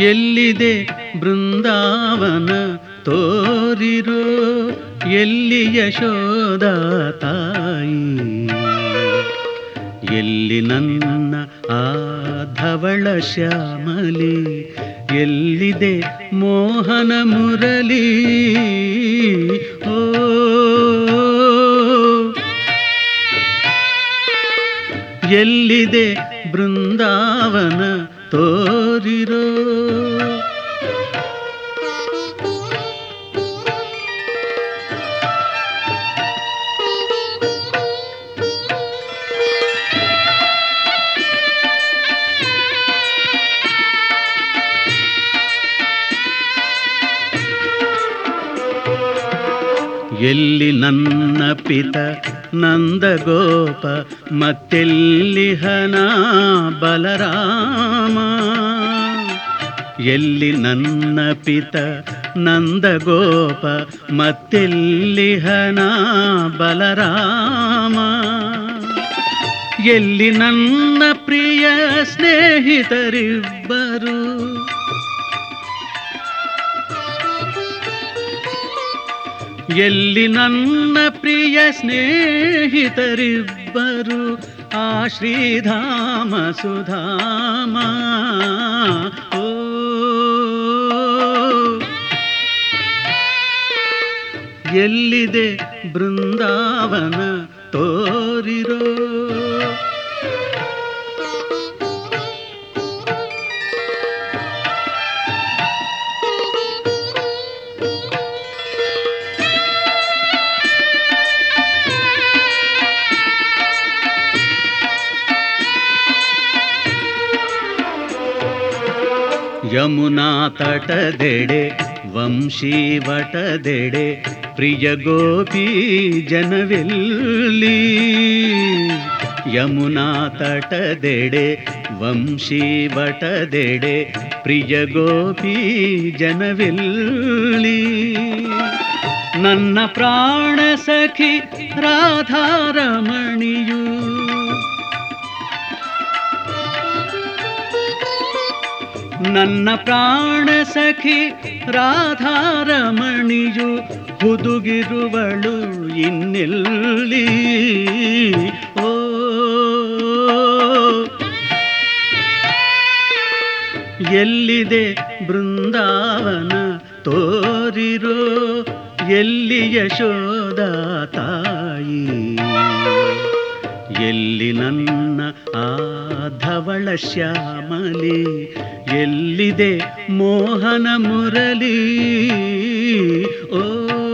ಎಲ್ಲಿದೆ ಬೃಂದಾವನ ತೋರಿರೋ ಎಲ್ಲಿ ಯಶೋದ ತಾಯಿ ಎಲ್ಲಿ ನನ್ನ ಆ ಧವಳ ಶ್ಯಾಮಲಿ ಎಲ್ಲಿದೆ ಮೋಹನ ಮುರಳಿ ಓ ಎಲ್ಲಿದೆ ಬೃಂದಾವನ ತೋರಿರೋ ಎಲ್ಲಿ ನನ್ನ ಪಿತ ನಂದಗೋಪ ಮತ್ತೆಲ್ಲಿಹನ ಬಲರಾಮ ಎಲ್ಲಿ ನನ್ನ ಪಿತ ನಂದಗೋಪ ಮತ್ತೆಲ್ಲಿಹನ ಬಲರಾಮ ಎಲ್ಲಿ ನನ್ನ ಪ್ರಿಯ ಸ್ನೇಹಿತರಿಬ್ಬರು ಎಲ್ಲಿ ನನ್ನ ಪ್ರಿಯ ಸ್ನೇಹಿತರಿಬ್ಬರು ಆ ಶ್ರೀಧಾಮ ಸುಧಾಮ ಓ ಎಲ್ಲಿದೆ ಬೃಂದಾವನ ತೋರಿರೋ ಯಮುನಾ ತಟದೆಡೆ ವಂಶೀವಟದೆಡೆ ಪ್ರಿಯ ಗೋಪಿ ಜನವೆಲ್ಲಿ ಯಮುನಾ ತಟದೆಡೆ ವಂಶೀವಟದೆಡೆ ಪ್ರಿಯ ಗೋಪಿ ಜನವೆಲ್ಲಿ ನನ್ನ ಪ್ರಾಣ ಸಖಿ ರಾಧಾರಮಣಿಯು ನನ್ನ ಪ್ರಾಣ ಸಖಿ ರಾಧಾರಮಣಿಯು ಹುದುಗಿರುವಳು ಇನ್ನೆಲ್ಲಿ ಓ ಎಲ್ಲಿದೆ ಬೃಂದಾವನ ತೋರಿರೋ ಎಲ್ಲಿ ಯಶೋದ ತಾಯಿ ಎಲ್ಲಿ ನನ್ನ ಆ ಧವಳ ಶ್ಯಾಮಲಿ ಎಲ್ಲಿದೆ ಮೋಹನ ಮುರಳಿ ಓ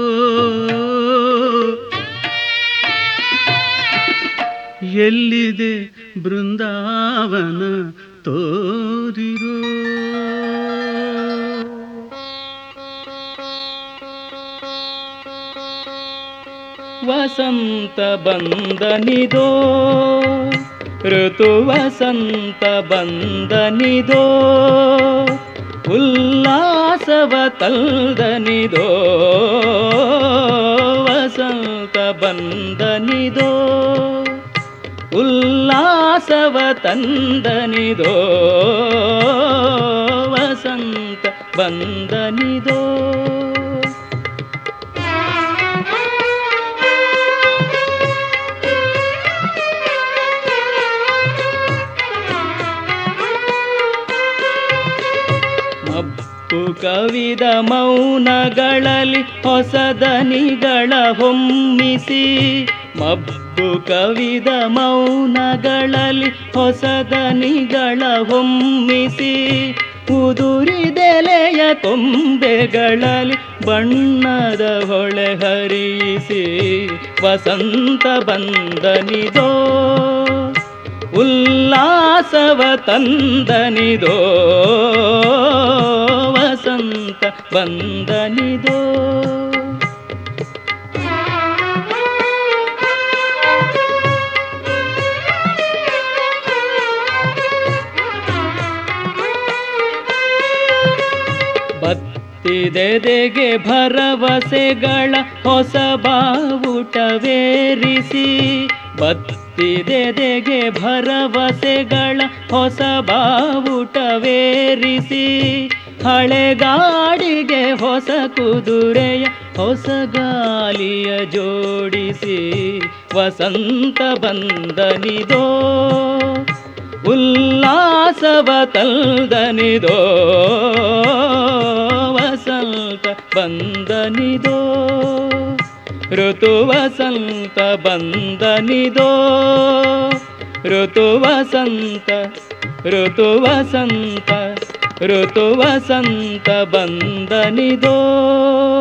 ಎಲ್ಲಿದೆ ಬೃಂದಾವನ ತೋರಿರೋ ವಸಂತ ಬಂದನಿದೋ ಋತು ವಸಂತ ಬಂದನಿದೋ ಉಲ್ಲಾಸವ ತಲ್ದನಿದೋ ವಸಂತ ಬಂದನಿದೋ ಉಲ್ಲಾಸವ ತಂದನಿದೋ ವಸಂತ ಬಂದನಿದೋ ಮಬ್ಬು ಕವಿದ ಮೌನಗಳಲ್ಲಿ ಹೊಸದನಿಗಳ ಹೊಮ್ಮಿಸಿ ಮಬ್ಬು ಕವಿದ ಮೌನಗಳಲ್ಲಿ ಹೊಸದನಿಗಳ ಹೊಮ್ಮಿಸಿ ಉದುರಿದೆಲೆಯ ಕೊಂಬೆಗಳಲ್ಲಿ ಬಣ್ಣದ ಹೊಳೆ ಹರಿಸಿ ವಸಂತ ಬಂದನಿದೋ ಉಲ್ಲಾಸವ ತಂದನಿದೋ ವಸಂತ ಬಂದನಿದೋ ಬತ್ತಿದೆದೆಗೆ ಭರವಸೆಗಳ ಹೊಸ ಬಾವುಟವೇರಿಸಿ ಬತ್ತಿದೆದೆಗೆ ಹೊತ್ತಿದೆದೆಗೆ ಭರವಸೆಗಳ ಹೊಸ ಬಾವುಟವೇರಿಸಿ ಹಳೆಗಾಡಿಗೆ ಹೊಸ ಕುದುರೆಯ ಹೊಸ ಗಾಲಿಯ ಜೋಡಿಸಿ ವಸಂತ ಬಂದನಿದೋ ಉಲ್ಲಾಸವ ತಲ್ದನಿದೋ ವಸಂತ ಬಂದನಿದೋ ಋತು ವಸಂತ ಬಂದನಿದೋ ಋತು ವಸಂತ ಋತು ವಸಂತ ಋತು ವಸಂತ ಬಂದನಿದೋ